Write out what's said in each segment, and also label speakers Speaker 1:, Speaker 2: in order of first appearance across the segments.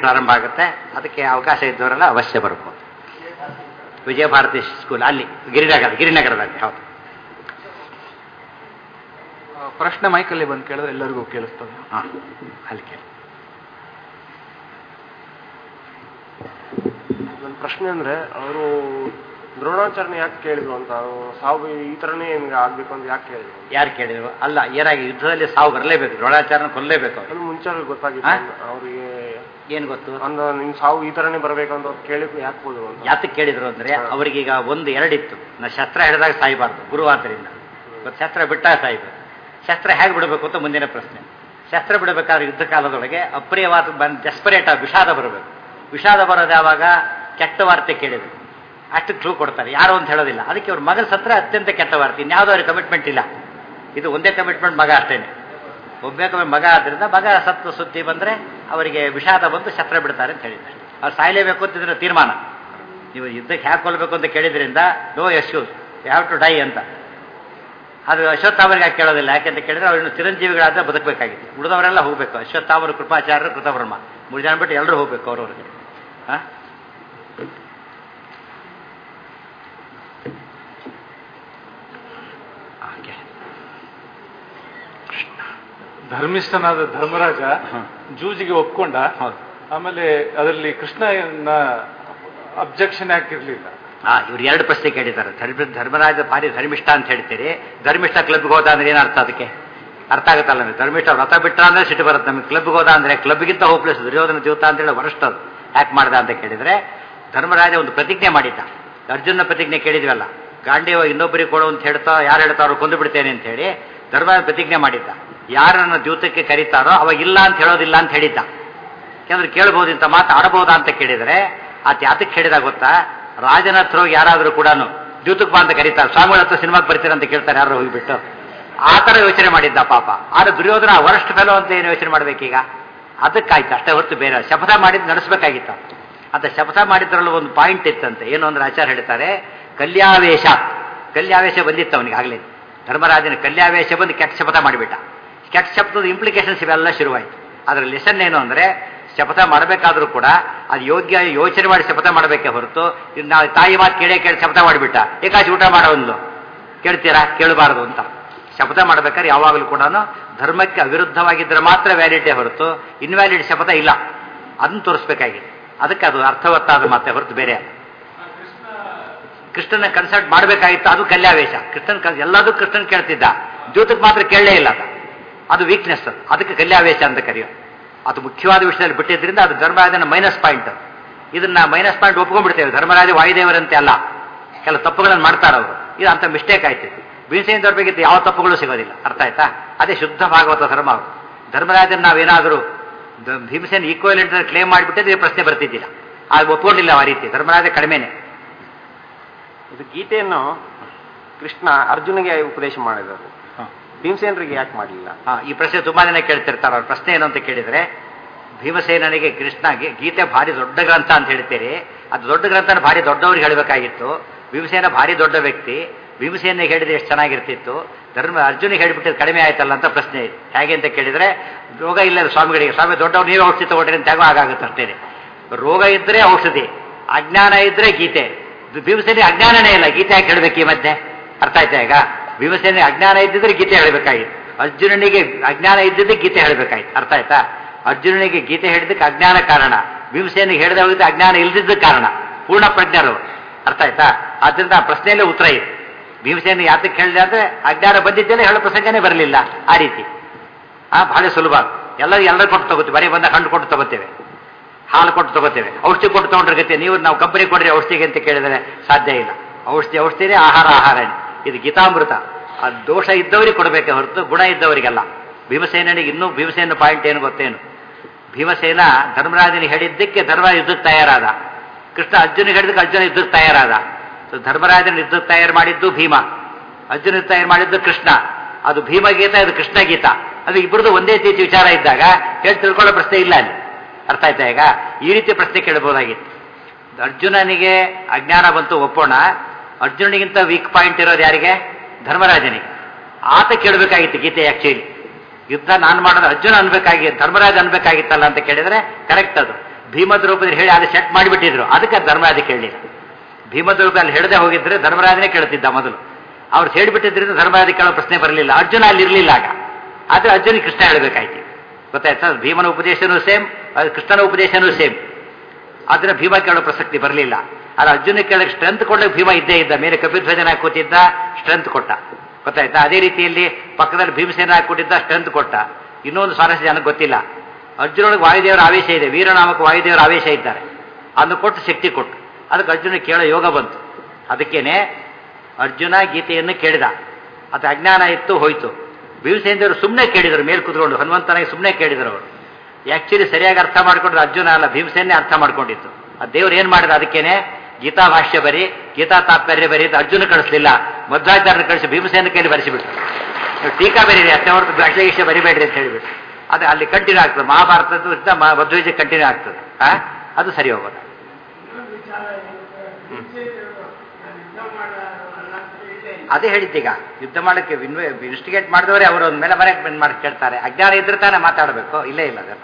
Speaker 1: ಪ್ರಾರಂಭ ಆಗುತ್ತೆ ಅದಕ್ಕೆ ಅವಕಾಶ ಇದ್ದವರೆಲ್ಲ ಅವಶ್ಯ ಬರ್ಬೋದು ವಿಜಯ ಭಾರತಿ ಸ್ಕೂಲ್ ಅಲ್ಲಿ ಗಿರಿನಗರ ಗಿರಿನಗರದಲ್ಲಿ ಹೌದು
Speaker 2: ಪ್ರಶ್ನೆ ಮೈಕಲ್ಲಿ ಬಂದು ಕೇಳಿದ್ರೆ ಎಲ್ಲರಿಗೂ ಕೇಳಿಸ್ತದೆ
Speaker 1: ಹಾಂ ಅಲ್ಲಿ ಕೇಳಿ
Speaker 3: ನನ್ನ ಪ್ರಶ್ನೆ ಅಂದ್ರೆ ಅವರು ದ್ರೋಣಾಚಾರ್ಯ ಯಾಕೆ ಕೇಳಿದ್ರು ಅಂತ ಅವ್ರು ಸಾವು ಈ ತರನೇ ನಿಮ್ಗೆ ಆಗ್ಬೇಕು ಅಂತ ಯಾಕೆ ಕೇಳಿದ್ರು
Speaker 1: ಯಾರು ಕೇಳಿದ್ರು ಅಲ್ಲ ಏನಾಗಿ ಯುದ್ಧದಲ್ಲಿ ಸಾವು ಬರಲೇಬೇಕು ದ್ರೋಣಾಚಾರ್ಯನ ಕೊಲ್ಲಲೇಬೇಕು ಅವ್ರು
Speaker 3: ಅದು ಮುಂಚೆ
Speaker 1: ಹಾ?
Speaker 3: ಗೊತ್ತಾಗಿತ್ತು ಅವರಿಗೆ
Speaker 1: ಏನು ಗೊತ್ತು
Speaker 3: ಅಂದ ನಿಮ್ ಸಾವು ಈ ತರನೇ ಬರ್ಬೇಕಂತ ಅವ್ರು ಕೇಳಿದ್ರು ಯಾಕೆ ಹೋದ್ರು ಅಂತ
Speaker 1: ಯಾತಕ್ಕೆ ಕೇಳಿದ್ರು ಅಂದ್ರೆ ಅವರಿಗೀಗ ಒಂದು ಎರಡಿತ್ತು ನಾ ಶಸ್ತ್ರ ಹಿಡಿದಾಗ ಸಾಯಬಾರ್ದು ಗುರುವಾದ್ದರಿಂದ ಇವತ್ತು ಶಸ್ತ್ರ ಬಿಟ್ಟಾಗ ಸಾಯ್ಬೇಕು ಶಸ್ತ್ರ ಹೇಗೆ ಬಿಡಬೇಕು ಅಂತ ಮುಂದಿನ ಪ್ರಶ್ನೆ ಶಸ್ತ್ರ ಬಿಡಬೇಕಾದ್ರೆ ಯುದ್ಧ ಕಾಲದೊಳಗೆ ಅಪ್ರಿಯವಾದ ಬಂದ್ ಡೆಸ್ಪರೇಟ್ ಆಗಿ ವಿಷಾದ ಬರಬೇಕು ವಿಷಾದ ಬರೋದು ಯಾವಾಗ ಕೆಟ್ಟ ವಾರ್ತೆ ಕೇಳಿದ್ರು ಅಷ್ಟು ಕ್ಲೂ ಕೊಡ್ತಾರೆ ಯಾರು ಅಂತ ಹೇಳೋದಿಲ್ಲ ಅದಕ್ಕೆ ಅವ್ರ ಮಗನ ಸತ್ರ ಅತ್ಯಂತ ಕೆಟ್ಟ ವಾರ್ತೆ ಇನ್ಯಾವುದೋ ಅವ್ರಿಗೆ ಕಮಿಟ್ಮೆಂಟ್ ಇಲ್ಲ ಇದು ಒಂದೇ ಕಮಿಟ್ಮೆಂಟ್ ಮಗ ಅಷ್ಟೇನೆ ಒಬ್ಬ ಮಗ ಆದ್ರಿಂದ ಮಗ ಸತ್ತು ಸುದ್ದಿ ಬಂದ್ರೆ ಅವರಿಗೆ ವಿಷಾದ ಬಂದು ಶಸ್ತ್ರ ಬಿಡ್ತಾರೆ ಅಂತ ಹೇಳಿದ್ದಾರೆ ಅವ್ರು ಸಾಯಲೇಬೇಕು ಅಂತಿದ್ರೆ ತೀರ್ಮಾನ ನೀವು ಯುದ್ಧಕ್ಕೆ ಹ್ಯಾಕ್ ಕೊಲ್ಲಬೇಕು ಅಂತ ಕೇಳಿದ್ರಿಂದ no excuse have to die ಅಂತ ಅದು ಅಶ್ವತ್ಥಾಮರಿಗೆ ಯಾಕೆ ಕೇಳೋದಿಲ್ಲ ಯಾಕೆಂತ ಕೇಳಿದ್ರೆ ಅವ್ರನ್ನು ಚಿರಂಜೀವಿಗಳಾದ್ರೆ ಬದುಕಬೇಕಾಗಿತ್ತು ಉಳಿದವರೆಲ್ಲ ಹೋಗ್ಬೇಕು ಅಶ್ವತ್ಥಾಮರು ಕೃಪಾಚಾರ್ಯರು ಕೃತಬ್ರಹ್ಮ ಮೂರು ಜನ ಬಿಟ್ಟು ಎಲ್ಲರೂ ಹೋಗ್ಬೇಕು ಅವ್ರವ್ರಿಗೆ ಹಾಂ ಓಕೆ
Speaker 2: ಧರ್ಮಿಷ್ಠನಾದ ಧರ್ಮರಾಜ
Speaker 1: ಹ್ಮ್.
Speaker 2: ಜೂಜಿಗೆ ಒಪ್ಕೊಂಡ
Speaker 1: ಹೌದು
Speaker 2: ಆಮೇಲೆ ಅದರಲ್ಲಿ ಕೃಷ್ಣನ ಅಬ್ಜೆಕ್ಷನ್ ಯಾಕಿರ್ಲಿಲ್ಲ
Speaker 1: ಆ ಇವ್ರು ಎರಡು ಪ್ರಶ್ನೆ ಕೇಳಿದ್ದಾರೆ ಧರ್ಮ ಧರ್ಮರಾಜ ಭಾರಿ ಧರ್ಮಿಷ್ಠ ಅಂತ ಹೇಳ್ತೀರಿ ಧರ್ಮಿಷ್ಠ ಕ್ಲಬ್ಗೆ ಹೋದ ಅಂದ್ರೆ ಏನು ಅರ್ಥ ಅದಕ್ಕೆ ಅರ್ಥ ಆಗುತ್ತಲ್ಲ ನಮಗೆ ಧರ್ಮಿಷ್ಠ ವ್ರತ ಬಿಟ್ಟ ಅಂದ್ರೆ ಸಿಟ್ಟು ಬರುತ್ತೆ ನಮಗೆ ಕ್ಲಬ್ಗೆ ಹೋದ ಅಂದ್ರೆ ಕ್ಲಬ್ಗಿಂತ ಹೋಪ್ಲೆಸ್ ದುರ್ಯೋಧನ ಜೀವಿತ ಅಂತ ಹೇಳಿ ವರಷ್ಟು ಅದು ಯಾಕೆ ಮಾಡ್ದ ಅಂತ ಕೇಳಿದ್ರೆ ಧರ್ಮರಾಜ ಒಂದು ಪ್ರತಿಜ್ಞೆ ಮಾಡಿದ್ದ ಅರ್ಜುನ ಪ್ರತಿಜ್ಞೆ ಕೇಳಿದ್ವಲ್ಲ ಗಾಂಡೀವ ಇನ್ನೊಬ್ಬರಿಗೆ ಕೊಡು ಅಂತ ಹೇಳ್ತಾ ಯಾರು ಹೇಳ್ತಾರೋ ಕೊಂದು ಬಿಡ್ತೇನೆ ಅಂತ ಹೇಳಿ ಧರ್ಮರಾಜ ಪ್ರತಿಜ್ಞೆ ಮಾಡಿದ್ದ ಯಾರನ್ನ ದ್ಯೂತಕ್ಕೆ ಕರೀತಾರೋ ಅವಾಗ ಇಲ್ಲ ಅಂತ ಹೇಳೋದಿಲ್ಲ ಅಂತ ಹೇಳಿದ್ದ ಯಾಕಂದ್ರೆ ಕೇಳ್ಬೋದು ಇಂಥ ಮಾತು ಆಡಬಹುದಾ ಅಂತ ಕೇಳಿದ್ರೆ ಆತ ಯಾತಕ್ಕೆ ಹೇಳಿದಾಗ ಗೊತ್ತಾ ರಾಜನ ಹತ್ರ ಹೋಗಿ ಯಾರಾದರೂ ಕೂಡ ದ್ಯೂತಕ್ಕೆ ಬಾ ಅಂತ ಕರೀತಾರೆ ಸ್ವಾಮಿಗಳ ಹತ್ರ ಸಿನಿಮಾಗೆ ಬರ್ತೀರ ಅಂತ ಕೇಳ್ತಾರೆ ಯಾರು ಹೋಗಿಬಿಟ್ಟು ಆ ಥರ ಯೋಚನೆ ಮಾಡಿದ್ದ ಪಾಪ ಆದ್ರೆ ದುರ್ಯೋಧನ ವರಸ್ಟ್ ಫೆಲೋ ಅಂತ ಏನು ಯೋಚನೆ ಮಾಡ್ಬೇಕೀಗ ಅದಕ್ಕಾಯ್ತು ಅಷ್ಟೇ ಹೊರತು ಬೇರೆ ಶಪಥ ಮಾಡಿದ್ದು ನಡೆಸಬೇಕಾಗಿತ್ತು ಅಂತ ಶಪಥ ಮಾಡಿದ್ರಲ್ಲೂ ಒಂದು ಪಾಯಿಂಟ್ ಇತ್ತಂತೆ ಏನು ಅಂದ್ರೆ ಆಚಾರ ಹೇಳ್ತಾರೆ ಕಲ್ಯಾವೇಶ ಕಲ್ಯಾವೇಶ ಬಂದಿತ್ತು ಅವನಿಗೆ ಆಗಲೇ ಧರ್ಮರಾಜನ ಕಲ್ಯಾವೇಶ ಬಂದು ಕೆಟ್ಟ ಶಪಥ ಮಾಡಿಬಿಟ್ಟ ಕೆಟ್ಟ ಶಬ್ದದ ಇಂಪ್ಲಿಕೇಶನ್ಸ್ ಇವೆಲ್ಲ ಶುರುವಾಯಿತು ಅದರ ಲೆಸನ್ ಏನು ಅಂದ್ರೆ ಶಪಥ ಮಾಡಬೇಕಾದ್ರೂ ಕೂಡ ಅದು ಯೋಗ್ಯ ಯೋಚನೆ ಮಾಡಿ ಶಪಥ ಮಾಡಬೇಕೇ ಹೊರತು ಇನ್ನು ನಾವು ತಾಯಿ ಮಾತು ಕೇಳೇ ಕೇಳಿ ಶಪಥ ಮಾಡಿಬಿಟ್ಟ ಏಕಾಚಿ ಊಟ ಮಾಡೋ ಒಂದು ಕೇಳ್ತೀರಾ ಕೇಳಬಾರದು ಅಂತ ಶಪಥ ಮಾಡ್ಬೇಕಾದ್ರೆ ಯಾವಾಗಲೂ ಕೂಡ ಧರ್ಮಕ್ಕೆ ಅವಿರುದ್ಧವಾಗಿದ್ದರೆ ಮಾತ್ರ ವ್ಯಾಲಿಡಿಟಿ ಹೊರತು ಇನ್ವ್ಯಾಲಿಡ್ ಶಪಥ ಇಲ್ಲ ಅದನ್ನು ತೋರಿಸ್ಬೇಕಾಗಿದೆ ಅದಕ್ಕೆ ಅದು ಅರ್ಥವತ್ತಾದ ಮಾತೆ ಹೊರತು ಬೇರೆ ಅಲ್ಲ ಕೃಷ್ಣನ ಕನ್ಸಲ್ಟ್ ಮಾಡಬೇಕಾಗಿತ್ತು ಅದು ಕಲ್ಯಾವೇಶ ಕೃಷ್ಣನ್ ಕನ್- ಎಲ್ಲದೂ ಕೃಷ್ಣನ್ ಕೇಳ್ತಿದ್ದ ದ್ಯೂತಕ್ಕೆ ಮಾತ್ರ ಕೇಳಲೇ ಇಲ್ಲ ಅದು ಅದು ವೀಕ್ನೆಸ್ ಅದು ಅದಕ್ಕೆ ಕಲ್ಯಾವೇಶ ಅಂತ ಕರೆಯೋದು ಅದು ಮುಖ್ಯವಾದ ವಿಷಯದಲ್ಲಿ ಬಿಟ್ಟಿದ್ರಿಂದ ಅದು ಧರ್ಮರಾಜನ ಮೈನಸ್ ಪಾಯಿಂಟ್ ಇದನ್ನ ಮೈನಸ್ ಪಾಯಿಂಟ್ ಒಪ್ಕೊಂಡ್ಬಿಡ್ತೇವೆ ಧರ್ಮರಾಜ ವಾಯುದೇವರಂತೆ ಅಲ್ಲ ಕೆಲವು ತಪ್ಪುಗಳನ್ನು ಮಾಡ್ತಾರೆ ಅವರು ಇದು ಅಂತ ಮಿಸ್ಟೇಕ್ ಆಯ್ತು ಭೀಮಸೇನ ಬೇಕಿತ್ತು ಯಾವ ತಪ್ಪುಗಳು ಸಿಗೋದಿಲ್ಲ ಅರ್ಥ ಆಯ್ತಾ ಅದೇ ಶುದ್ಧ ಭಾಗವತ ಧರ್ಮ ಅವರು ಧರ್ಮರಾಜನ್ ನಾವೇನಾದರೂ ದ- ಭೀಮಸೇನ ಈಕ್ವಲೆಂಟ್ ಕ್ಲೇಮ್ ಮಾಡಿಬಿಟ್ಟಿದ್ರೆ ಈ ಪ್ರಶ್ನೆ ಬರ್ತಿದ್ದಿಲ್ಲ ಆಗ ಒಪ್ಕೊಂಡಿಲ್ಲ ಆ ರೀತಿ ಧರ್ಮರಾಜ ಕಡಿಮೆನೆ
Speaker 3: ಇದು ಗೀತೆಯನ್ನು ಕೃಷ್ಣ ಅರ್ಜುನಿಗೆ ಉಪದೇಶ ಮಾಡಿದರು ಭೀಮಸೇನರಿಗೆ ಯಾಕೆ ಮಾಡಲಿಲ್ಲ
Speaker 1: ಹಾ, ಈ ಪ್ರಶ್ನೆ ತುಂಬಾ ಜನ ಕೇಳ್ತಿರ್ತಾರೆ ಅವ್ರ ಪ್ರಶ್ನೆ ಏನು ಅಂತ ಕೇಳಿದ್ರೆ ಭೀಮಸೇನನಿಗೆ ಕೃಷ್ಣಗೆ ಗೀತೆ ಭಾರಿ ದೊಡ್ಡ ಗ್ರಂಥ ಅಂತ ಹೇಳ್ತೀರಿ ಅದು ದೊಡ್ಡ ಗ್ರಂಥನ ಭಾರಿ ದೊಡ್ಡವ್ರಿಗೆ ಹೇಳಬೇಕಾಗಿತ್ತು ಭೀಮಸೇನ ಭಾರಿ ದೊಡ್ಡ ವ್ಯಕ್ತಿ ಭೀಮಸೇನಿಗೆ ಹೇಳಿದ್ರೆ ಎಷ್ಟು ಚೆನ್ನಾಗಿರ್ತಿತ್ತು ಧರ್ಮ ಅರ್ಜುನಿಗೆ ಹೇಳಿಬಿಟ್ಟು ಕಡಿಮೆ ಆಯ್ತಲ್ಲ ಅಂತ ಪ್ರಶ್ನೆ ಇದೆ ಹೇಗೆ ಅಂತ ಕೇಳಿದ್ರೆ ರೋಗ ಇಲ್ಲ ಸ್ವಾಮಿಗಳಿಗೆ ಸ್ವಾಮಿ ದೊಡ್ಡವ್ರು ನೀವೇ ಔಷಧಿ ತಗೊಂಡ್ರಿ ಅಂತ ಹೇಗೋ ಆಗಾಗುತ್ತೆ ಅಷ್ಟೇ ರೋಗ ಇದ್ರೆ ಔಷಧಿ ಅಜ್ಞಾನ ಇದ್ರೆ ಗೀತೆ ಭೀಮಸೇನಿಗೆ ಅಜ್ಞಾನನೇ ಇಲ್ಲ ಗೀತೆ ಯಾಕೆ ಹೇಳ್ಬೇಕು ಈ ಮಧ್ಯೆ ಅರ್ಥ ಆಯ್ತಾ ಈಗ ಭೀಮಸೇನಿಗೆ ಅಜ್ಞಾನ ಇದ್ದಿದ್ರೆ ಗೀತೆ ಹೇಳಬೇಕಾಗಿತ್ತು ಅರ್ಜುನನಿಗೆ ಅಜ್ಞಾನ ಇದ್ದಿದ್ದು ಗೀತೆ ಹೇಳಬೇಕಾಯ್ತು ಅರ್ಥ ಆಯ್ತಾ ಅರ್ಜುನನಿಗೆ ಗೀತೆ ಹೇಳಿದ್ದಕ್ಕೆ ಅಜ್ಞಾನ ಕಾರಣ ಭೀಮಸೇನಿಗೆ ಹೇಳಿದ ಹೋಗಿದ್ದು ಅಜ್ಞಾನ ಇಲ್ದಿದ್ದ ಕಾರಣ ಪೂರ್ಣ ಪ್ರಜ್ಞರು ಅರ್ಥ ಆಯ್ತಾ ಆದ್ರಿಂದ ಆ ಪ್ರಶ್ನೆಯಲ್ಲೇ ಉತ್ತರ ಇದೆ ಭೀಮಸೇನ ಯಾತಕ್ಕೆ ಹೇಳಿದೆ ಅಂದ್ರೆ ಅಜ್ಞಾನ ಬಂದಿದ್ದೆಲ್ಲ ಹೇಳೋ ಪ್ರಸಂಗನೇ ಬರಲಿಲ್ಲ ಆ ರೀತಿ ಆ ಬಹಳ ಸುಲಭ ಎಲ್ಲ ಎಲ್ಲರೂ ಕೊಟ್ಟು ತಗೋತೀವಿ ಬರೀ ಬಂದ ಹಣ್ಣು ಕೊಟ್ಟು ತಗೋತೇವೆ ಹಾಲು ಕೊಟ್ಟು ತಗೋತೇವೆ ಔಷಧಿ ಕೊಟ್ಟು ತಗೊಂಡ್ರೆ ಗತಿ ನೀವು ನಾವು ಕಂಪನಿ ಕೊಡ್ರಿ ಔಷಧಿಗೆ ಅಂತ ಕೇಳಿದರೆ ಸಾಧ್ಯ ಇಲ್ಲ ಔಷಧಿ ಔಷಧಿನೇ ಆಹಾರ ಆಹಾರನೇ ಇದು ಗೀತಾಮೃತ ಆ ದೋಷ ಇದ್ದವರಿಗೆ ಕೊಡಬೇಕೆ ಹೊರತು ಗುಣ ಇದ್ದವರಿಗಲ್ಲ ಭೀಮಸೇನಿಗೆ ಇನ್ನೂ ಭೀಮಸೇನ ಪಾಯಿಂಟ್ ಏನು ಗೊತ್ತೇನು ಭೀಮಸೇನ ಧರ್ಮರಾಜನಿಗೆ ಹೇಳಿದ್ದಕ್ಕೆ ಧರ್ಮ ಯುದ್ಧಕ್ಕೆ ತಯಾರಾದ ಕೃಷ್ಣ ಅರ್ಜುನಿಗೆ ಹೇಳಿದ್ದಕ್ಕೆ ಅರ್ಜುನ ಯುದ್ಧಕ್ಕೆ ತಯಾರಾದ ಸೊ ಧರ್ಮರಾಜನ ಯುದ್ಧಕ್ಕೆ ತಯಾರು ಮಾಡಿದ್ದು ಭೀಮ ಅರ್ಜುನ ಯುದ್ಧ ತಯಾರು ಮಾಡಿದ್ದು ಕೃಷ್ಣ ಅದು ಭೀಮಗೀತ ಇದು ಕೃಷ್ಣ ಗೀತ ಅದು ಇಬ್ಬರದು ಒಂದೇ ರೀತಿ ವಿಚಾರ ಇದ್ದಾಗ ಹೇಳಿ ತಿಳ್ಕೊಳ್ಳೋ ಪ್ರಶ್ನೆ ಇಲ್ಲ ಅಲ್ಲಿ ಅರ್ಥ ಆಯ್ತಾ ಈಗ ಈ ರೀತಿ ಪ್ರಶ್ನೆ ಕೇಳಬಹುದಾಗಿತ್ತು ಅರ್ಜುನನಿಗೆ ಅಜ್ಞಾನ ಬಂತು ಒಪ್ಪೋಣ ಅರ್ಜುನನಿಗಿಂತ ವೀಕ್ ಪಾಯಿಂಟ್ ಇರೋದು ಯಾರಿಗೆ ಧರ್ಮರಾಜನಿಗೆ ಆತ ಕೇಳಬೇಕಾಗಿತ್ತು ಗೀತೆ ಆಕ್ಚುಲಿ ಯುದ್ಧ ನಾನು ಮಾಡೋದು ಅರ್ಜುನ ಅನ್ಬೇಕಾಗಿ ಧರ್ಮರಾಜ ಅನ್ಬೇಕಾಗಿತ್ತಲ್ಲ ಅಂತ ಕೇಳಿದ್ರೆ ಕರೆಕ್ಟ್ ಅದು ಭೀಮದ ರೂಪದಲ್ಲಿ ಹೇಳಿ ಅದು ಸೆಟ್ ಮಾಡಿಬಿಟ್ಟಿದ್ರು ಅದಕ್ಕೆ ಧರ್ಮರಾಜ ಕೇಳಲಿಲ್ಲ ಭೀಮದ ರೂಪದಲ್ಲಿ ಹೇಳದೆ ಹೋಗಿದ್ರೆ ಧರ್ಮರಾಜನೇ ಕೇಳ್ತಿದ್ದ ಮೊದಲು ಅವ್ರು ಹೇಳಿಬಿಟ್ಟಿದ್ರಿಂದ ಧರ್ಮರಾಜ ಕೇಳೋ ಪ್ರಶ್ನೆ ಬರಲಿಲ್ಲ ಅರ್ಜುನ ಅಲ್ಲಿ ಇರಲಿಲ್ಲ ಆಗ ಆದ್ರೆ ಅರ್ಜುನಿಗೆ ಕೃಷ್ಣ ಹೇಳಬೇಕಾಯ್ತು ಗೊತ್ತಾಯ್ತಾ ಭೀಮನ ಉಪದೇಶನೂ ಸೇಮ್ ಕೃಷ್ಣನ ಉಪದೇಶನೂ ಸೇಮ್ ಆದ್ರೆ ಭೀಮ ಕೇಳೋ ಪ್ರಸಕ್ತಿ ಬರಲಿಲ್ಲ ಆದ್ರೆ ಅರ್ಜುನ ಕೇಳಕ್ಕೆ ಸ್ಟ್ರೆಂತ್ ಕೊಡಕ್ಕೆ ಭೀಮ ಇದ್ದೇ ಇದ್ದ ಮೇಲೆ ಕಪಿಧ್ವಜನ ಕೂತಿದ್ದ ಸ್ಟ್ರೆಂತ್ ಕೊಟ್ಟ ಗೊತ್ತಾಯ್ತಾ ಅದೇ ರೀತಿಯಲ್ಲಿ ಪಕ್ಕದಲ್ಲಿ ಭೀಮಸೇನ ಕೂತಿದ್ದ ಸ್ಟ್ರೆಂತ್ ಕೊಟ್ಟ ಇನ್ನೊಂದು ಸ್ವಾರಸ್ಯ ಜನಕ್ಕೆ ಗೊತ್ತಿಲ್ಲ ಅರ್ಜುನೊಳಗೆ ವಾಯುದೇವರ ಆವೇಶ ಇದೆ ವೀರನಾಮಕ ವಾಯುದೇವರ ಆವೇಶ ಇದ್ದಾರೆ ಅದನ್ನು ಕೊಟ್ಟು ಶಕ್ತಿ ಕೊಟ್ಟು ಅದಕ್ಕೆ ಅರ್ಜುನ ಕೇಳೋ ಯೋಗ ಬಂತು ಅದಕ್ಕೇನೆ ಅರ್ಜುನ ಗೀತೆಯನ್ನು ಕೇಳಿದ ಅದು ಅಜ್ಞಾನ ಇತ್ತು ಹೋಯ್ತು ಭೀಮಸೇನದೇವರು ಸುಮ್ಮನೆ ಕೇಳಿದರು ಮೇಲೆ ಕುತ್ಕೊಂಡು ಹನುಮಂತನಾಗಿ ಸುಮ್ಮನೆ ಕೇಳಿದರು ಅವರು ಆಕ್ಚುಲಿ ಸರಿಯಾಗಿ ಅರ್ಥ ಮಾಡ್ಕೊಂಡ್ರೆ ಅರ್ಜುನ ಅಲ್ಲ ಭೀಮಸೇನೆ ಅರ್ಥ ಮಾಡ್ಕೊಂಡಿತ್ತು ಆ ದೇವ್ರು ಏನ್ ಮಾಡಿದ ಅದಕ್ಕೇನೆ ಗೀತಾ ಭಾಷ್ಯ ಬರಿ ಗೀತಾ ತಾತ್ಪರ್ಯ ಬರಿ ಅಂತ ಅರ್ಜುನ ಕಳಿಸ್ಲಿಲ್ಲ ಮಧ್ವಾಚಾರ್ಯನ ಕಳಿಸಿ ಭೀಮಸೇನ ಕೈಲಿ ಬರೆಸಿಬಿಟ್ರು ನೀವು ಟೀಕಾ ಬರೀರಿ ಅಷ್ಟೇ ಹೊರತು ಭಾಷೆ ಗೀಷೆ ಬರಿಬೇಡ್ರಿ ಅಂತ ಹೇಳಿಬಿಟ್ಟು ಅದು ಅಲ್ಲಿ ಕಂಟಿನ್ಯೂ ಆಗ್ತದೆ ಮಹಾಭಾರತದ ಮಧ್ವಜ ಕಂಟಿನ್ಯೂ ಆಗ್ತದೆ ಆ? ಅದು ಸರಿ ಹೋಗೋದು ಅದೇ ಹೇಳಿದ್ದೀಗ ಯುದ್ಧ ಮಾಡಕ್ಕೆ ಇನ್ವೆಸ್ಟಿಗೇಟ್ ಮಾಡಿದವರೇ ಅವರು ಒಂದು ಮೇಲೆ ಮನೆ ಮಾಡಿ ಕೇಳ್ತಾರೆ ಅಜ್ಞಾನ ಇದ್ರೆ ತಾನೇ ಮಾತಾಡಬೇಕು ಇಲ್ಲೇ ಇಲ್ಲ ಅದೆಲ್ಲ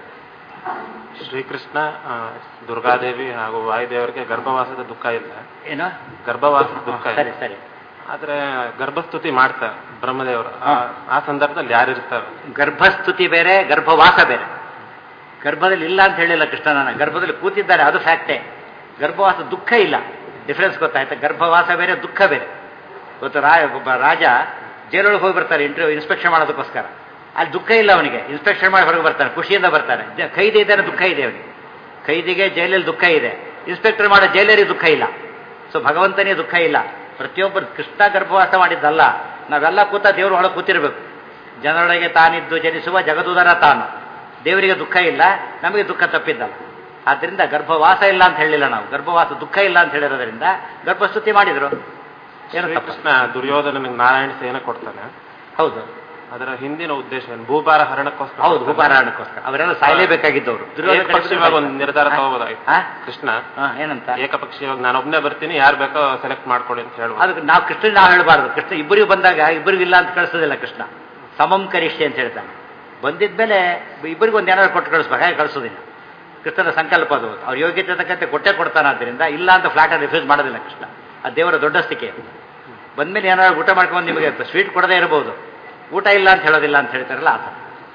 Speaker 3: ಶ್ರೀಕೃಷ್ಣ ಆ, ದುರ್ಗಾದೇವಿ ಹಾಗೂ ವಾಯುದೇವರಿಗೆ ಗರ್ಭವಾಸದ ದುಃಖ ಇಲ್ಲ
Speaker 1: ಏನು
Speaker 3: ಗರ್ಭವಾಸದ ದುಃಖ
Speaker 1: ಸರಿ
Speaker 3: ಇಲ್ಲ
Speaker 1: ಸರಿ
Speaker 3: ಆದ್ರೆ ಗರ್ಭಸ್ತುತಿ ಮಾಡ್ತಾರೆ ಬ್ರಹ್ಮದೇವರು ಆ- ಆ ಸಂದರ್ಭದಲ್ಲಿ ಯಾರು ಇರ್ತಾರೆ
Speaker 1: ಗರ್ಭಸ್ತುತಿ ಬೇರೆ ಗರ್ಭವಾಸ ಬೇರೆ ಗರ್ಭದಲ್ಲಿ ಇಲ್ಲ ಅಂತ ಹೇಳಿಲ್ಲ ಕೃಷ್ಣನ ಗರ್ಭದಲ್ಲಿ ಕೂತಿದ್ದಾರೆ ಅದು ಫ್ಯಾಕ್ಟೇ ಗರ್ಭವಾಸ ದುಃಖ ಇಲ್ಲ ಡಿಫ್ರೆನ್ಸ್ ಗೊತ್ತಾಯ್ತಾ ಗರ್ಭವಾಸ ಬೇರೆ ದುಃಖ ಬೇರೆ ಗೊತ್ತು ರಾ ಒಬ್ಬ ರಾಜ ಜೈಲೊಳಗೆ ಹೋಗಿ ಬರ್ತಾರೆ ಇಂಟರ್ವ್ಯೂ ಇನ್ಸ್ಪೆಕ್ಷನ್ ಮಾಡೋದಕ್ಕೋಸ್ಕರ ಅಲ್ಲಿ ದುಃಖ ಇಲ್ಲ ಅವನಿಗೆ ಇನ್ಸ್ಪೆಕ್ಷನ್ ಮಾಡಿ ಹೊರಗೆ ಬರ್ತಾನೆ ಖುಷಿಯಿಂದ ಬರ್ತಾನೆ ಜ- ಖೈದಿ ಇದ್ದಾನೆ ದುಃಖ ಇದೆ ಅವನಿಗೆ ಖೈದಿಗೆ ಜೈಲಲ್ಲಿ ದುಃಖ ಇದೆ ಇನ್ಸ್ಪೆಕ್ಟರ್ ಮಾಡೋ ಜೈಲರಿಗೆ ದುಃಖ ಇಲ್ಲ ಸೊ ಭಗವಂತನೇ ದುಃಖ ಇಲ್ಲ ಪ್ರತಿಯೊಬ್ಬರು ಕೃಷ್ಣ ಗರ್ಭವಾಸ ಮಾಡಿದ್ದಲ್ಲ ನಾವೆಲ್ಲ ಕೂತ ದೇವ್ರ ಒಳಗೆ ಕೂತಿರ್ಬೇಕು ಜನರೊಳಗೆ ತಾನಿದ್ದು ಜನಿಸುವ ಜಗದುದರ ತಾನು ದೇವರಿಗೆ ದುಃಖ ಇಲ್ಲ ನಮಗೆ ದುಃಖ ತಪ್ಪಿದ್ದಲ್ಲ ಆದ್ದರಿಂದ ಗರ್ಭವಾಸ ಇಲ್ಲ ಅಂತ ಹೇಳಿಲ್ಲ ನಾವು ಗರ್ಭವಾಸ ದುಃಖ ಇಲ್ಲ ಅಂತ ಹೇಳಿರೋದ್ರಿಂದ ಗರ್ಭಸ್ತುತಿ ಮಾಡಿದ್ರು ಏನು ತಪ್ಪು
Speaker 3: ಶ್ರೀಕೃಷ್ಣ ದುರ್ಯೋಧನನಿಗೆ ನಾರಾಯಣ ಸೇನೆ ಕೊಡ್ತಾನೆ
Speaker 1: ಹೌದು
Speaker 3: ಅದರ ಹಿಂದಿನ ಉದ್ದೇಶ ಏನು ಭೂಭಾರ ಹರಣಕ್ಕೋಸ್ಕರ
Speaker 1: ಹೌದು ಉಪಾರಾಯಣಕ್ಕೋಸ್ಕರ ಅವರೆಲ್ಲ ಸಾಯಲೇಬೇಕಾಗಿದ್ದವರು ದುರ್ಯೋಧನ
Speaker 3: ಏಕಪಕ್ಷೀಯವಾಗಿ ಒಂದು ನಿರ್ಧಾರ
Speaker 1: ಹಾ?
Speaker 3: ತಗೋಬೋದಾಗಿತ್ತು
Speaker 1: ಹಾ?
Speaker 3: ಕೃಷ್ಣ
Speaker 1: ಹಾ, ಏನಂತ
Speaker 3: ಏಕಪಕ್ಷೀಯವಾಗಿ ನಾನು ಒಬ್ಬನೇ ಬರ್ತೀನಿ ಯಾರು ಬೇಕೋ ಸೆಲೆಕ್ಟ್ ಮಾಡ್ಕೊಳ್ಳಿ ಅಂತ ಹೇಳುವ
Speaker 1: ಅದಕ್ಕೆ ನಾವು ಕೃಷ್ಣ ನಾವು ಹೇಳಬಾರ್ದು ಕೃಷ್ಣ ಇಬ್ಬರಿಗೂ ಬಂದಾಗ ಇಬ್ಬರಿಗೂ ಇಲ್ಲ ಅಂತ ಕಳಿಸೋದಿಲ್ಲ ಕೃಷ್ಣ ಸಮಂ ಕರಿಷ್ಠೆ ಅಂತ ಹೇಳ್ತಾನೆ ಬಂದಿದ್ಮೇಲೆ ಇಬ್ಬರಿಗೂ ಒಂದು ಏನಾದ್ರು ಕೊಟ್ಟು ಕಳಿಸ್ಬೇಕು ಹಾಗೆ ಕಳಿಸೋದಿಲ್ಲ ಕೃಷ್ಣನ ಸಂಕಲ್ಪ ಅದು ಅವ್ರ ಯೋಗ್ಯತೆ ತಕ್ಕಂತೆ ಕೊಟ್ಟೆ ಕೊಡ್ತಾನೆ ಆದ್ದರಿಂದ ಇಲ್ಲ ಅಂತ ಫ್ಲಾಟ್ ರಿಫ್ಯೂಸ್ ಮಾಡೋದಿಲ್ಲ ಕೃಷ್ಣ ಆ ದೇವರ ದೊಡ್ಡಸ್ತಿಕೆ ಬಂದ್ಮೇಲೆ ಏನಾದ್ರು ಊಟ ಮಾಡ್ಕೊಂಡು ನಿಮಗೆ ಸ್ವೀಟ್ ಕೊಡದೇ ಇರಬಹುದು ಊಟ ಇಲ್ಲ ಅಂತ ಹೇಳೋದಿಲ್ಲ ಅಂತ ಹೇಳ್ತಾರಲ್ಲ ಆ ಥರ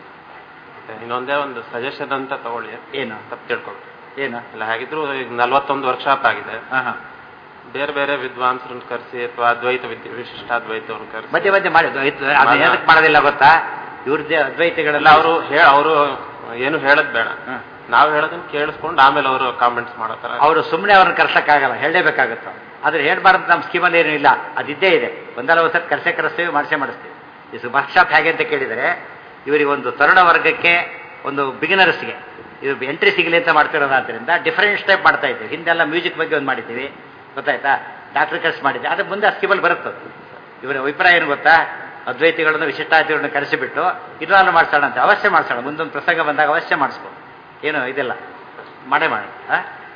Speaker 3: ಇನ್ನೊಂದೇ ಒಂದು ಸಜೆಷನ್ ಅಂತ ತಗೊಳ್ಳಿ
Speaker 1: ಏನು
Speaker 3: ತಪ್ಪು ತಿಳ್ಕೊಳ್ರಿ
Speaker 1: ಏನು
Speaker 3: ಇಲ್ಲ ಹಾಗಿದ್ರು ಈಗ ನಲ್ವತ್ತೊಂದು ವರ್ಕ್ಶಾಪ್ ಆಗಿದೆ
Speaker 1: ಹಾಂ ಹಾಂ
Speaker 3: ಬೇರೆ ಬೇರೆ ವಿದ್ವಾಂಸರನ್ನ ಕರೆಸಿ ಅಥವಾ ಅದ್ವೈತ ವಿದ್ಯೆ ವಿಶಿಷ್ಟಾದ್ವೈತವ್ರನ್ನ ಕರೆಸಿ
Speaker 1: ಮಧ್ಯೆ ಮಧ್ಯೆ ಮಾಡಿ ಅದು ಏನಕ್ಕೆ ಮಾಡೋದಿಲ್ಲ ಗೊತ್ತಾ ಇವ್ರದ್ದೇ ಅದ್ವೈತಿಗಳೆಲ್ಲ
Speaker 3: ಎಲ್ಲ ಅವರು ಅವರು ಏನು ಹೇಳದ್ ಬೇಡ
Speaker 1: ಹ್ಮ್.
Speaker 3: ನಾವು ಹೇಳೋದನ್ನ ಕೇಳಿಸ್ಕೊಂಡು ಆಮೇಲೆ ಅವರು ಕಾಮೆಂಟ್ಸ್ ಮಾಡತ್ತಾರ
Speaker 1: ಅವರು ಸುಮ್ಮನೆ ಅವ್ರನ್ನ ಕರ್ಸಕ್ಕಾಗಲ್ಲ ಹೇಳಲೇಬೇಕಾಗುತ್ತೆ ಆದ್ರೆ ಹೇಳ್ಬಾರ್ದು ನಮ್ಮ ಸ್ಕೀಮಲ್ಲಿ ಏನೂ ಇಲ್ಲ ಅದಿದ್ದೇ ಇದೆ ಒಂದಲ್ಲ ಒಂದ್ಸತಿ ಕರ್ಸೆ ಕರೆಸ್ತೀವಿ ಮಾಡಿಸೇ ಮಾಡಿಸ್ತೀವಿ ಇದು ವರ್ಕ್ಶಾಪ್ ಹೇಗೆ ಅಂತ ಕೇಳಿದರೆ ಇವರಿಗೆ ಒಂದು ತರುಣ ವರ್ಗಕ್ಕೆ ಒಂದು ಬಿಗಿನರ್ಸ್ಗೆ ಇದು ಎಂಟ್ರಿ ಸಿಗಲಿ ಅಂತ ಮಾಡ್ತಿರೋದಾದ್ರಿಂದ ಡಿಫರೆಂಟ್ ಟೈಪ್ ಮಾಡ್ತಾ ಇದ್ದೀವಿ ಹಿಂದೆಲ್ಲ ಮ್ಯೂಸಿಕ್ ಬಗ್ಗೆ ಒಂದು ಮಾಡಿದ್ದೀವಿ ಗೊತ್ತಾಯ್ತಾ ಡಾಕ್ಟರ್ ಕರ್ಸ್ ಮಾಡಿದ್ದೆ ಅದ್ರ ಮುಂದೆ ಆ ಸ್ಕೀಮಲ್ಲಿ ಬರುತ್ತೆ ಇವರ ಅಭಿಪ್ರಾಯ ಏನು ಗೊತ್ತಾ ಅದ್ವೈತಿಗಳನ್ನು ವಿಶಿಷ್ಟಾದ್ವೈತಗಳನ್ನ ಕರೆಸಿಬಿಟ್ಟು ಇದನ್ನು ಮಾಡಿಸೋಣ ಅಂತ ಅವಶ್ಯ ಮಾಡಿಸೋಣ ಮುಂದೊಂದು ಪ್ರಸಂಗ ಬಂದಾಗ ಅವಶ್ಯ ಮಾಡಿಸ್ಬೋದು ಏನು ಇದೆಲ್ಲ ಮಾಡೇ ಮಾಡಿ ಆ?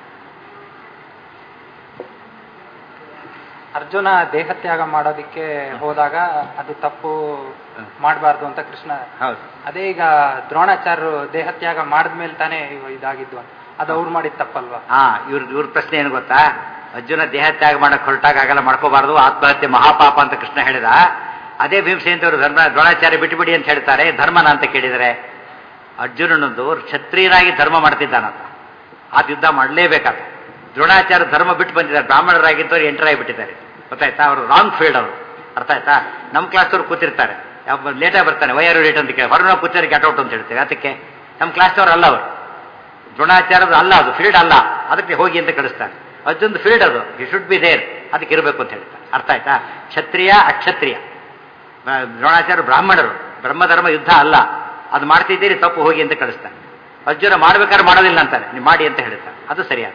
Speaker 2: ಅರ್ಜುನ ದೇಹತ್ಯಾಗ ಮಾಡೋದಿಕ್ಕೆ ಹೋದಾಗ ಅದು ತಪ್ಪು ಮಾಡಬಾರ್ದು ಅಂತ ಕೃಷ್ಣ
Speaker 1: ಹೌದು
Speaker 2: ಅದೇ ಈಗ ದ್ರೋಣಾಚಾರ್ಯರು ದೇಹತ್ಯಾಗ ಮಾಡಿದ್ಮೇಲೆ ತಾನೇ ಇವ- ಇದಾಗಿದ್ದು ಅಂತ ಅದು ಅವ್ರು ಮಾಡಿದ ತಪ್ಪಲ್ವಾ
Speaker 1: ಹಾ ಇವ್ರ ಇವ್ರ ಪ್ರಶ್ನೆ ಏನು ಗೊತ್ತಾ ಅರ್ಜುನ ದೇಹ ತ್ಯಾಗ ಮಾಡಕ್ ಹೊರಟಾಗ ಆಗಲ್ಲ ಮಾಡ್ಕೋಬಾರ್ದು ಆತ್ಮಹತ್ಯೆ ಮಹಾಪಾಪ ಅಂತ ಕೃಷ್ಣ ಹೇಳಿದ ಅದೇ ಭೀಮಸೇನವರು ಧರ್ಮ ದ್ರೋಣಾಚಾರ್ಯ ಬಿಟ್ಟುಬಿಡಿ ಅಂತ ಹೇಳ್ತಾರೆ ಧರ್ಮನ ಅಂತ ಕೇಳಿದರೆ ಅರ್ಜುನನೊಂದು ಕ್ಷತ್ರಿಯನಾಗಿ ಧರ್ಮ ಮಾಡ್ತಿದ್ದಾನಂತ ಆ ಯುದ್ಧ ಮಾಡಲೇಬೇಕಾದ ದ್ರೋಣಾಚಾರ್ಯ ಧರ್ಮ ಬಿಟ್ಟು ಬಂದಿದ್ದಾರೆ ಬ್ರಾಹ್ಮಣರಾಗಿದ್ದವ್ರು ಎಂಟರ್ ಆಗಿಬಿಟ್ಟಿದ್ದಾರೆ ಗೊತ್ತಾಯ್ತಾ ಅವರು ರಾಂಗ್ ಫೀಲ್ಡ್ ಅವರು ಅರ್ಥ ಆಯ್ತಾ ನಮ್ಮ ಕ್ಲಾಸ್ದವ್ರು ಕೂತಿರ್ತಾರೆ ಯಾವ ಲೇಟಾಗಿ ಬರ್ತಾನೆ ವೈಆರ್ ಲೇಟ್ ಅಂತ ಕೇಳಿ ಹೊರಗೆ ಕೂತಿದ್ದಾರೆ ಗೆಟ್ ಔಟ್ ಅಂತ ಹೇಳ್ತೇವೆ ಅದಕ್ಕೆ ನಮ್ಮ ಕ್ಲಾಸ್ದವ್ರು ಅಲ್ಲ ಅವರು ದ್ರೋಣಾಚಾರ್ಯದ ಅಲ್ಲ ಅದು ಫೀಲ್ಡ್ ಅಲ್ಲ ಅದಕ್ಕೆ ಹೋಗಿ ಅಂತ ಕಳಿಸ್ತಾನೆ ಅದೊಂದು ಫೀಲ್ಡ್ ಅದು ಯು ಶುಡ್ ಬಿ ದೇರ್ ಅದಕ್ಕೆ ಇರಬೇಕು ಅಂತ ಹೇಳ್ತಾರೆ ಅರ್ಥ ಆಯ್ತಾ ಕ್ಷತ್ರಿಯ ಅಕ್ಷತ್ರಿಯ ಬ- ದ್ರೋಣಾಚಾರ್ಯ ಬ್ರಾಹ್ಮಣರು ಬ್ರಹ್ಮಧರ್ಮ ಯುದ್ಧ ಅಲ್ಲ ಅದು ಮಾಡ್ತಿದ್ದೀರಿ ತಪ್ಪು ಹೋಗಿ ಅಂತ ಕಳಿಸ್ತಾನೆ ಅರ್ಜುನ ಮಾಡ್ಬೇಕಾದ್ರೆ ಮಾಡೋದಿಲ್ಲ ಅಂತಾನೆ ನೀವು ಮಾಡಿ ಅಂತ ಹೇಳ್ತಾನೆ ಅದು ಸರಿಯಾದ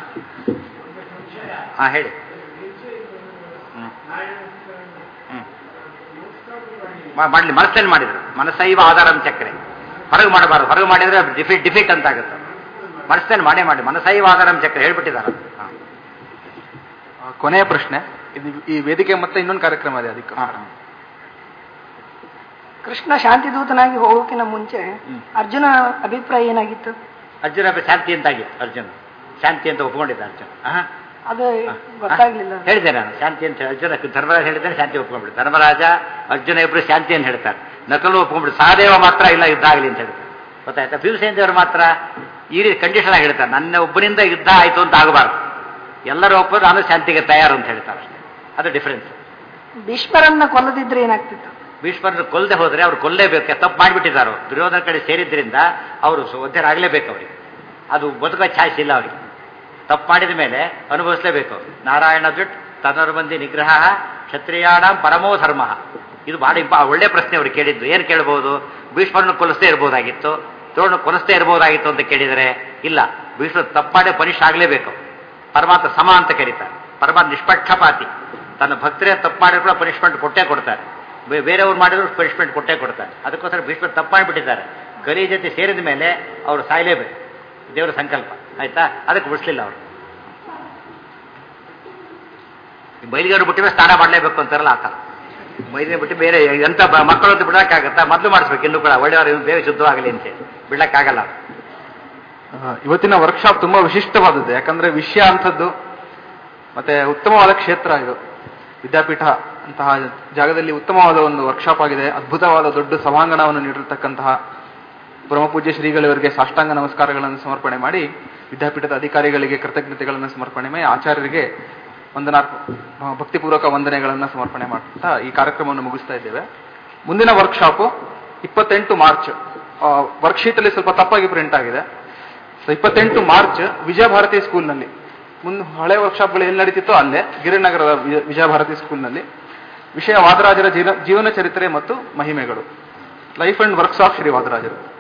Speaker 1: ಹಾ ಹೇಳಿ ಹ್ಮ್. ಹ್ಮ್. ಮಾ- ಮಾಡ್ಲಿ ಮನಸ್ಸಲ್ಲಿ ಮಾಡಿದ್ರು ಮನಸ್ಸೈವ ಆಧಾರಂ ಚಕ್ರೆ ಹೊರಗೆ ಮಾಡಬಾರ್ದು ಹೊರಗೆ ಮಾಡಿದ್ರೆ ಡಿಫೀಟ್ ಡಿಫೀಟ್ ಅಂತ ಆಗುತ್ತೆ ಮನಸ್ಸಲ್ಲಿ ಮಾಡೇ ಮಾಡಿ ಮನಸ್ಸೈವ ಆಧಾರಂ ಚಕ್ರೆ ಹೇಳ್ಬಿಟ್ಟಿದ್ದಾರೆ ಹಾ.
Speaker 2: ಆ, ಕೊನೆಯ ಪ್ರಶ್ನೆ ಇದು ಈ ವೇದಿಕೆ ಮತ್ತೆ ಇನ್ನೊಂದು ಕಾರ್ಯಕ್ರಮ ಇದೆ ಅದಕ್ಕೆ
Speaker 1: ಹಾ.
Speaker 4: ಕೃಷ್ಣ ಶಾಂತಿದೂತನಾಗಿ ಹೋಗೋಕಿನ ಮುಂಚೆ
Speaker 1: ಹ್ಮ್.
Speaker 4: ಅರ್ಜುನ ಅಭಿಪ್ರಾಯ ಏನಾಗಿತ್ತು
Speaker 1: ಅರ್ಜುನ ಶಾಂತಿ ಅಂತಾಗಿ ಅರ್ಜುನ ಶಾಂತಿ ಅಂತ ಒಪ್ಕೊಂಡಿದ್ದ ಅರ್ಜುನ ಆ?
Speaker 4: ಅದು
Speaker 1: ಆ?
Speaker 4: ಗೊತ್ತಾಗ್ಲಿಲ್ಲ
Speaker 1: ಹೇಳಿದೆ ನಾನು ಶಾಂತಿ ಅಂತ ಹೇಳಿ ಅರ್ಜುನ ಧರ್ಮರಾಜ ಹೇಳಿದ್ರೆ ಶಾಂತಿ ಒಪ್ಕೊಂಡ್ಬಿಡು ಧರ್ಮರಾಜ ಅರ್ಜುನ ಇಬ್ರು ಶಾಂತಿ ಅಂತ ಹೇಳ್ತಾರೆ ನಕಲು ಒಪ್ಕೊಂಡ್ಬಿಡು ಸಹದೇವ ಮಾತ್ರ ಇಲ್ಲ ಯುದ್ಧ ಆಗಲಿ ಅಂತ ಹೇಳ್ತಾರೆ ಗೊತ್ತಾಯ್ತಾ ಭೀಮಸೇನ ದೇವರು ಮಾತ್ರ ಈ ರೀತಿ ಕಂಡೀಷನ್ ಆಗಿ ಹೇಳ್ತಾರೆ ನನ್ನ ಒಬ್ಬನಿಂದ ಯುದ್ಧ ಆಯಿತು ಅಂತ ಆಗಬಾರ್ದು ಎಲ್ಲರೂ ಒಪ್ಪೋದು ನಾನು ಶಾಂತಿಗೆ ತಯಾರು ಅಂತ ಹೇಳ್ತಾರೆ ಅಷ್ಟೇ ಅದು ಡಿಫರೆನ್ಸ್
Speaker 4: ಭೀಷ್ಮರನ್ನ ಕೊಲ್ಲದಿದ್ರೆ ಏನಾಗ್ತಿತ್ತು
Speaker 1: ಭೀಷ್ಮರನ್ನು ಕೊಲ್ಲದೆ ಹೋದ್ರೆ ಅವ್ರು ಕೊಲ್ಲೇಬೇಕು ತಪ್ಪು ಮಾಡಿಬಿಟ್ಟಿದ್ದಾರೆ ಅವ್ರು. ದುರ್ಯೋಧನ ಕಡೆ ಸೇರಿದ್ರಿಂದ ಅವರು ಒದ್ದರಾಗಲೇಬೇಕು ಅವರಿಗೆ ಅದು ಬದುಕೋ ಚಾಯ್ಸ್ ಇಲ್ಲ ಅವರಿಗೆ ತಪ್ಪು ಮಾಡಿದ ಮೇಲೆ ಅನುಭವಿಸಲೇಬೇಕು ಅವ್ರು. ನಾರಾಯಣ ದುಟ್ ತನರ್ಬಂದಿ ನಿಗ್ರಹ ಕ್ಷತ್ರಿಯಾಣ ಪರಮೋ ಧರ್ಮ ಇದು ಬಹಳ ಇಂಪ ಒಳ್ಳೆ ಪ್ರಶ್ನೆ ಅವರು ಕೇಳಿದ್ದು ಏನು ಕೇಳ್ಬೋದು ಭೀಷ್ಮರನ್ನು ಕೊಲಿಸದೇ ಇರ್ಬೋದಾಗಿತ್ತು ದ್ರೋಣ ಕೊಲಿಸದೇ ಇರ್ಬೋದಾಗಿತ್ತು ಅಂತ ಕೇಳಿದರೆ ಇಲ್ಲ ಭೀಷ್ಮ ತಪ್ಪಾಡೆ ಪನಿಷ್ ಆಗಲೇಬೇಕು ಪರಮಾತ್ಮ ಸಮ ಅಂತ ಕರೀತಾರೆ ಪರಮಾತ್ಮ ನಿಷ್ಪಕ್ಷಪಾತಿ ತನ್ನ ಭಕ್ತರೇ ತಪ್ಪು ಮಾಡಿದ್ರು ಕೂಡ ಪನಿಷ್ಮೆಂಟ್ ಕೊಟ್ಟೇ ಕೊಡ್ತಾರೆ ಬೇ- ಬೇರೆಯವ್ರು ಮಾಡಿದ್ರು ಪನಿಷ್ಮೆಂಟ್ ಕೊಟ್ಟೇ ಕೊಡ್ತಾರೆ ಅದಕ್ಕೋಸ್ಕರ ಭೀಷ್ಮ ತಪ್ಪು ಮಾಡಿಬಿಟ್ಟಿದ್ದಾರೆ ಗಲಿ ಜೊತೆ ಸೇರಿದ ಮೇಲೆ ಅವರು ಸಾಯಲೇಬೇಕು ದೇವರ ಸಂಕಲ್ಪ ಆಯ್ತಾ ಅದಕ್ಕೆ ಬಿಡಿಸ್ಲಿಲ್ಲ ಅವರು ಬೈಲಿಗೆಯವರು ಬಿಟ್ಟಿದ್ರೆ ಸ್ನಾನ ಮಾಡಲೇಬೇಕು ಅಂತಾರಲ್ಲ ಆ ಥರ ಮೈಲಿಗೆ ಬಿಟ್ಟು ಬೇರೆ ಎಂತ ಬ- ಮಕ್ಕಳು ಅಂತ ಬಿಡಕ್ಕಾಗತ್ತಾ ಮೊದಲು ಮಾಡಿಸ್ಬೇಕು ಇನ್ನೂ ಕೂಡ ಒಳ್ಳೆಯವರು ಇವ್ನು ಬೇಗ ಶುದ್ಧವಾಗಲಿ ಅಂತೇಳಿ ಬಿಡಕ್ಕಾಗಲ್ಲ ಅವ್ರು.
Speaker 5: ಆ, ಇವತ್ತಿನ ವರ್ಕ್ಶಾಪ್ ತುಂಬಾ ವಿಶಿಷ್ಟವಾದದ್ದು ಯಾಕಂದ್ರೆ ವಿಷಯ ಅಂಥದ್ದು ಮತ್ತೆ ಉತ್ತಮವಾದ ಕ್ಷೇತ್ರ ಇದು ವಿದ್ಯಾಪೀಠ ಅಂತಹ ಜಾಗದಲ್ಲಿ ಉತ್ತಮವಾದ ಒಂದು ವರ್ಕ್ಶಾಪ್ ಆಗಿದೆ ಅದ್ಭುತವಾದ ದೊಡ್ಡ ಸಭಾಂಗಣವನ್ನು ನೀಡಿರ್ತಕ್ಕಂತಹ ಪರಮಪೂಜ್ಯ ಶ್ರೀಗಳಿವರಿಗೆ ಸಾಷ್ಟಾಂಗ ನಮಸ್ಕಾರಗಳನ್ನು ಸಮರ್ಪಣೆ ಮಾಡಿ ವಿದ್ಯಾಪೀಠದ ಅಧಿಕಾರಿಗಳಿಗೆ ಕೃತಜ್ಞತೆಗಳನ್ನು ಸಮರ್ಪಣೆ ಮಾಡಿ ಆಚಾರ್ಯರಿಗೆ ವಂದನಾ ಆ, ಭಕ್ತಿಪೂರ್ವಕ ವಂದನೆಗಳನ್ನು ಸಮರ್ಪಣೆ ಮಾಡ್ತಾ ಈ ಕಾರ್ಯಕ್ರಮವನ್ನು ಮುಗಿಸ್ತಾ ಇದ್ದೇವೆ ಮುಂದಿನ ವರ್ಕ್ಶಾಪು ಇಪ್ಪತ್ತೆಂಟು ಮಾರ್ಚ್ ವರ್ಕ್ಶೀಟ್ ಅಲ್ಲಿ ಸ್ವಲ್ಪ ತಪ್ಪಾಗಿ ಪ್ರಿಂಟ್ ಆಗಿದೆ ಸೊ ಇಪ್ಪತ್ತೆಂಟು ಮಾರ್ಚ್ ವಿಜಯಭಾರತಿ ಸ್ಕೂಲ್ನಲ್ಲಿ ಮುಂದೆ ಹಳೆ ವರ್ಕ್ಶಾಪ್ಗಳು ಎಲ್ಲಿ ನಡೀತಿತ್ತೋ ಅಲ್ಲೇ ಗಿರಿನಗರದ ವಿಜಯ- ವಿಜಯಭಾರತಿ ಸ್ಕೂಲ್ನಲ್ಲಿ ವಿಷಯ ವಾದರಾಜರ ಜೀವ- ಜೀವನ ಚರಿತ್ರೆ ಮತ್ತು ಮಹಿಮೆಗಳು life and works of Shri ವಾದರಾಜರು